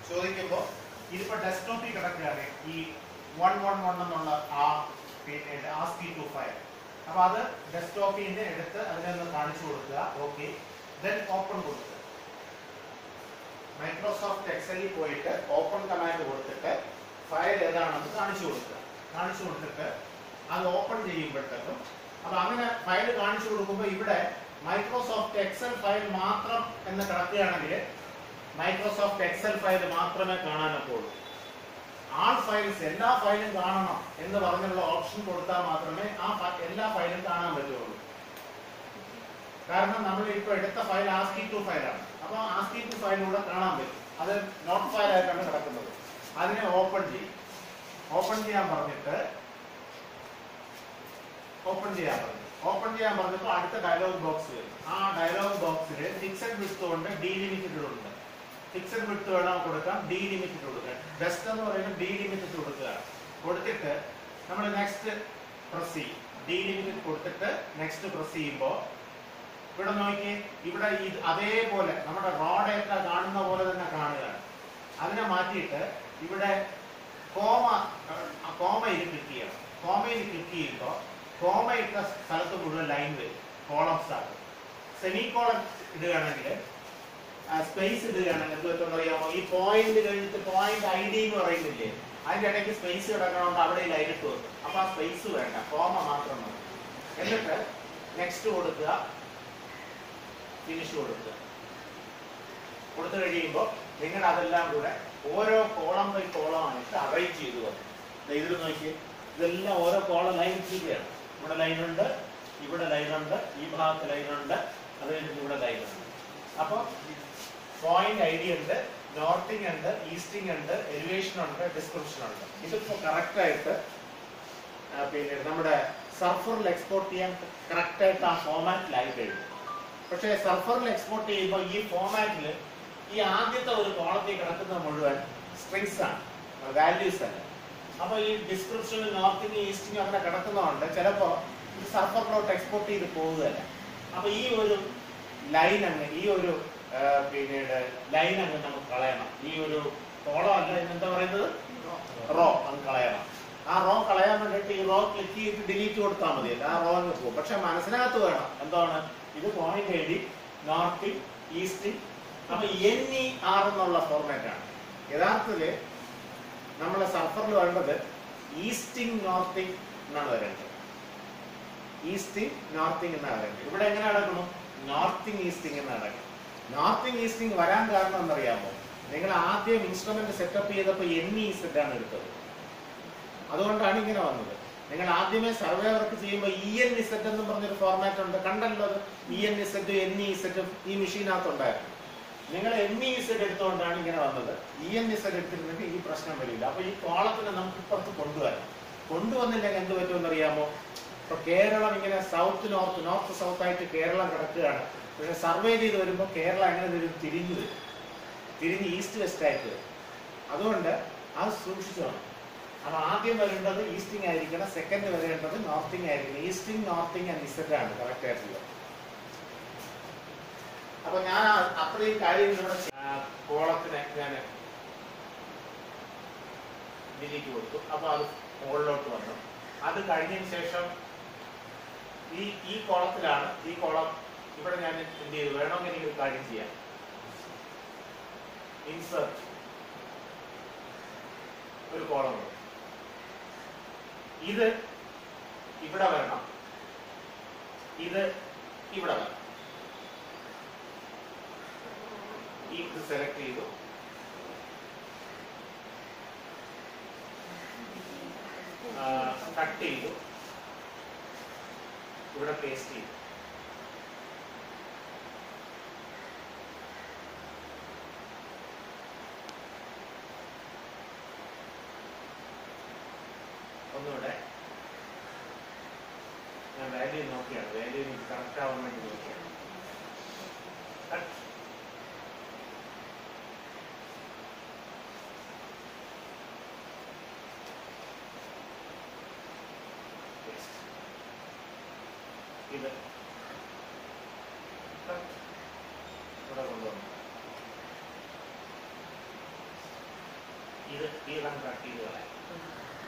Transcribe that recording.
ചോദിക്കുമ്പോൾ ഇതിപ്പോ ഡെസ്ക്ടോപ്പിൽ കിടക്കുകയാണ് ഈ വൺ വൺ വൺ എന്നുള്ള ആ പിന്നെ ആസ്കി ടു ഫയൽ അപ്പൊ അത് ഡെസ്ക്ടോപ്പിൽ നിന്ന് എടുത്ത് അതിനൊന്ന് കാണിച്ചു കൊടുക്കുക ഓക്കെ ദെൻ ഓപ്പൺ കൊടുക്കുക മൈക്രോസോഫ്റ്റ് എക്സലിൽ പോയിട്ട് ഓപ്പൺ കമാൻഡ് കൊടുത്തിട്ട് ഫയൽ ഏതാണെന്ന് കാണിച്ചു കൊടുക്കുക കാണിച്ചു കൊടുത്തിട്ട് അത് ഓപ്പൺ ചെയ്യുമ്പോഴത്തേക്കും അപ്പൊ അങ്ങനെ ഫയൽ കാണിച്ചു കൊടുക്കുമ്പോൾ ഇവിടെ മൈക്രോസോഫ്റ്റ് എക്സൽ ഫയൽ മാത്രം എന്ന് കിടക്കുകയാണെങ്കിൽ മൈക്രോസോഫ്റ്റ് എക്സൽ ഫയൽ മാത്രമേ കാണാനൊക്കുള്ളൂ ആൾ ഫയൽസ് എല്ലാ ഫയലും കാണണം എന്ന് പറഞ്ഞുള്ള ഓപ്ഷൻ കൊടുത്താൽ മാത്രമേ ആ ഫ- എല്ലാ ഫയലും കാണാൻ പറ്റുള്ളൂ കാരണം നമ്മൾ ഇപ്പോൾ എടുത്ത ഫയൽ ആസ്കി ടു ഫയലാണ് അപ്പോൾ ആസ്കി ടു ഫയലിലൂടെ കാണാൻ പറ്റും അത് നോട്ട് ഫയൽ ആയിട്ടാണ് കിടക്കുന്നത് അതിനെ ഓപ്പൺ ചെയ്യും ഓപ്പൺ ചെയ്യാൻ പറഞ്ഞിട്ട് ഓപ്പൺ ചെയ്യാൻ പറഞ്ഞു ഓപ്പൺ ചെയ്യാൻ പറഞ്ഞപ്പോൾ അടുത്ത ഡയലോഗ് ബോക്സ് വരും ആ ഡയലോഗ് ബോക്സിൽ ഫിക്സഡ് വിത്ത് കൊണ്ട് ഡീലിമിറ്റഡ് ഉണ്ട് ഫിക്സഡ് വിത്ത് വേണം കൊടുക്കാം ഡീലിമിറ്റഡ് കൊടുക്കാം ബെസ്റ്റ് എന്ന് പറയുന്നത് ഡീലിമിറ്റഡ് കൊടുക്കുക കൊടുത്തിട്ട് നമ്മൾ നെക്സ്റ്റ് പ്രസ് ചെയ്യും ഡീലിമിറ്റഡ് കൊടുത്തിട്ട് നെക്സ്റ്റ് പ്രസ് ചെയ്യുമ്പോൾ ഇവിടെ നോക്കി ഇവിടെ ഇത് അതേപോലെ നമ്മുടെ റോ ഡേറ്റ കാണുന്ന പോലെ തന്നെ കാണുകയാണ് അതിനെ മാറ്റിയിട്ട് ഇവിടെ കോമ കോമയിൽ ക്ലിക്ക് ചെയ്യണം കോമയിൽ ക്ലിക്ക് ചെയ്യുമ്പോൾ കോമ ഇട്ട സ്ഥലത്ത് മുഴുവൻ ലൈൻ വരും കോളംസ് ആകും സെമി കോളം ഇടുകയാണെങ്കിൽ സ്പേസ് ഇടുകയാണെങ്കിൽ എന്ത് പറ്റുമെന്ന് അറിയാമോ ഈ പോയിന്റ് കഴിഞ്ഞിട്ട് പോയിന്റ് ഐ ഡി എന്ന് പറയുന്നില്ലേ അതിന്റെ ഇടയ്ക്ക് സ്പേസ് കിടക്കണമെന്ന് അവിടെ ലൈൻ ഇട്ട് വെക്കും അപ്പൊ ആ സ്പേസ് വേണ്ട കോമ മാത്രം മതി എന്നിട്ട് നെക്സ്റ്റ് കൊടുക്കുക ഫിനിഷ് കൊടുക്കുക കൊടുത്തു കഴിയുമ്പോൾ നിങ്ങൾ അതെല്ലാം കൂടെ ഓരോ കോളം ബൈ കോളം ആയിട്ട് അറേഞ്ച് ചെയ്തു വന്നു ദേ ഇതിൽ നോക്കിയേ ഇതെല്ലാം ഓരോ കോളം ലൈൻ ചെയ്യുകയാണ് ഇവിടെ ലൈനുണ്ട് ഇവിടെ ലൈനുണ്ട് ഈ ഭാഗത്ത് ലൈനുണ്ട് അത് കഴിഞ്ഞിട്ട് ഇവിടെ ലൈനുണ്ട് അപ്പോൾ പോയിന്റ് ഐ ഡി ഉണ്ട് നോർത്തിങ് ഉണ്ട് ഈസ്റ്റിംഗ് ഉണ്ട് എലിവേഷൻ ഉണ്ട് ഡിസ്ക്രിപ്ഷൻ ഉണ്ട് ഇതിപ്പോ കറക്റ്റ് ആയിട്ട് ആ, പിന്നെ നമ്മുടെ സർഫറിൽ എക്സ്പോർട്ട് ചെയ്യാൻ കറക്റ്റ് ആയിട്ട് ആ ഫോമാറ്റിലായി കഴിഞ്ഞു പക്ഷേ സർഫറിൽ എക്സ്പോർട്ട് ചെയ്യുമ്പോൾ ഈ ഫോമാറ്റിൽ ഈ ആദ്യത്തെ ഒരു കോളത്തിൽ കിടക്കുന്ന മുഴുവൻ സ്ട്രിങ്സ് ആണ് വാല്യൂസ് അല്ല അപ്പൊ ഈ ഡിസ്ക്രിപ്ഷനിൽ നോർത്തിങ് ഈസ്റ്റിങ് അങ്ങനെ കിടക്കുന്നതുകൊണ്ട് ചിലപ്പോൾ ഈ സർഫറിലോട്ട് എക്സ്പോർട്ട് ചെയ്ത് പോകുകയല്ല അപ്പൊ ഈ ഒരു ലൈൻ അങ്ങ് ഈ ഒരു ആ, പിന്നീട് ലൈൻ അങ്ങ് നമുക്ക് കളയണം ഈ ഒരു കോളം അല്ല എന്താ പറയുന്നത് റോ അങ്ങ് കളയണം ആ റോ കളയാൻ വേണ്ടിയിട്ട് ഈ റോ ക്ലിക്ക് ചെയ്ത് ഡിലീറ്റ് കൊടുത്താൽ മതി ആ റോ അങ്ങ് പോകും പക്ഷെ മനസ്സിനകത്ത് വേണം എന്താണ് ഇത് പോയിന്റ് എഴുതി നോർത്തിങ് ഈസ്റ്റിങ് അപ്പൊ എൻ ഇ ആർ എന്നുള്ള ഫോർമാറ്റ് ആണ് യഥാർത്ഥത്തില് നമ്മളെ സർഫറിൽ വേണ്ടത് ഈസ്റ്റിംഗ് നോർത്തിങ് എന്നാണ് വരേണ്ടത് ഈസ്റ്റിംഗ് നോർത്തിങ് എന്നാണ് വരേണ്ടത് ഇവിടെ എങ്ങനെ നടക്കണം നോർത്തിങ് ഈസ്റ്റിംഗ് എന്ന് നടക്കണം നോർത്തിങ് ഈസ്റ്റിംഗ് വരാൻ കാരണം എന്നറിയാമോ നിങ്ങൾ ആദ്യം ഇൻസ്ട്രുമെന്റ് സെറ്റപ്പ് ചെയ്തപ്പോൾ എൻ ഇ സെറ്റ് ആണ് എടുത്തത് അതുകൊണ്ടാണ് ഇങ്ങനെ വന്നത് നിങ്ങൾ ആദ്യമേ സർവേ വർക്ക് ചെയ്യുമ്പോൾ ഇ എൻ ഇസെറ്റ് എന്ന് പറഞ്ഞൊരു ഫോർമാറ്റ് ഉണ്ട് കണ്ടല്ലോ അത് E N E set N E ഇസെറ്റും ഈ മെഷീനകത്ത് ഉണ്ടായിരുന്നു നിങ്ങൾ എൻ ഇ ഇസെറ്റ് എടുത്തുകൊണ്ടാണ് ഇങ്ങനെ വന്നത് ഇ എൻ ഇസെറ്റ് എടുത്തിരുന്നെങ്കിൽ ഈ പ്രശ്നം വരില്ല അപ്പൊ ഈ കോളത്തിനെ നമുക്ക് ഇപ്പുറത്ത് കൊണ്ടുവരാം കൊണ്ടുവന്നില്ലെങ്കിൽ എന്ത് പറ്റുമെന്ന് അറിയാമോ ഇപ്പൊ കേരളം ഇങ്ങനെ സൗത്ത് നോർത്ത് നോർത്ത് സൗത്ത് ആയിട്ട് കേരളം കിടക്കുകയാണ് പക്ഷെ സർവേ ചെയ്ത് വരുമ്പോൾ കേരളം എങ്ങനെ വരും തിരിഞ്ഞു വരും തിരിഞ്ഞ് ഈസ്റ്റ് വെസ്റ്റ് ആയിട്ട് വരും അതുകൊണ്ട് അത് സൂക്ഷിച്ചു വേണം അപ്പൊ ആദ്യം വരേണ്ടത് ഈസ്റ്റിംഗ് ആയിരിക്കണം സെക്കൻഡ് വരേണ്ടത് നോർത്തിങ് ആയിരിക്കണം ഈസ്റ്റിംഗ് നോർത്തിങ് ആൻഡ് ഇസറ്റ് ആണ് കറക്റ്റ് ആയിട്ടുള്ളത് അപ്പൊ ഞാൻ ആ- അത്രയും കാര്യം ഇവിടെ കോളത്തിന് ഞാൻ ഡിലീറ്റ് കൊടുത്തു അപ്പൊ അത് മുകളിലോട്ട് വന്നു അത് കഴിഞ്ഞതിന് ശേഷം ഈ ഈ കോളത്തിലാണ് ഈ കോളം ഇവിടെ ഞാൻ എന്ത് ചെയ്തു വേണമെങ്കിൽ എനിക്ക് ഒരു കാര്യം ചെയ്യാം ഇൻസർട്ട് ഒരു കോളം ഉണ്ട് ഇത് ഇവിടെ വരണം ഇത് ഇവിടെ വരണം ഈ ഇത് സെലക്ട് ചെയ്തു കട്ട് ചെയ്തു ഇവിടെ പേസ്റ്റ് ചെയ്തു ഒന്നുകൂടെ ഞാൻ വാല്യൂ നോക്കിയാണ് വാല്യൂ എനിക്ക് കറക്റ്റ് ആവാൻ വേണ്ടി നോക്കിയാണ് Cut. Paste. ഇത് Cut. ഇവിടെ കൊണ്ടുവന്നു ഇത് ഈ ഇതങ്ങ് കട്ട് ചെയ്ത് കളയാം